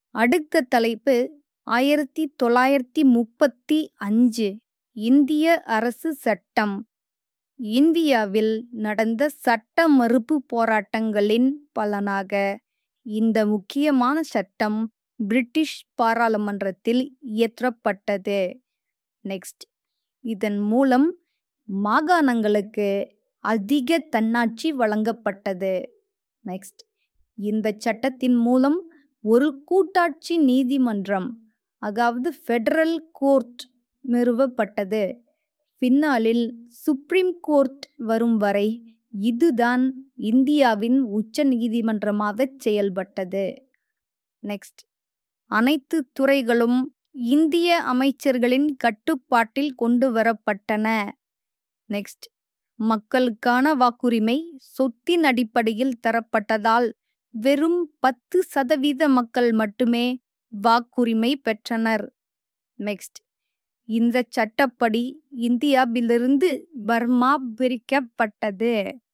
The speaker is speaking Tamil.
அடுத்த தலைப்பு ஆயிரத்தி தொள்ளாயிரத்தி முப்பத்தி அஞ்சு இந்திய அரசு சட்டம் இந்தியாவில் நடந்த சட்ட மறுப்பு போராட்டங்களின் பலனாக இந்த முக்கியமான சட்டம் பிரிட்டிஷ் பாராளுமன்றத்தில் இயற்றப்பட்டது நெக்ஸ்ட் இதன் மூலம் மாகாணங்களுக்கு அதிக தன்னாட்சி வழங்கப்பட்டது நெக்ஸ்ட் இந்த சட்டத்தின் மூலம் ஒரு கூட்டாட்சி நீதிமன்றம் அதாவது ஃபெடரல் கோர்ட் நிறுவப்பட்டது பின்னாளில் சுப்ரீம் கோர்ட் வரும் வரை இதுதான் இந்தியாவின் உச்ச நீதிமன்றமாக செயல்பட்டது நெக்ஸ்ட் அனைத்து துறைகளும் இந்திய அமைச்சர்களின் கட்டுப்பாட்டில் கொண்டு வரப்பட்டன நெக்ஸ்ட் மக்களுக்கான வாக்குரிமை சொத்தின் அடிப்படையில் தரப்பட்டதால் வெறும் பத்து சதவீத மக்கள் மட்டுமே வாக்குரிமை பெற்றனர் நெக்ஸ்ட் இந்த சட்டப்படி இந்தியாவிலிருந்து பர்மா பிரிக்கப்பட்டது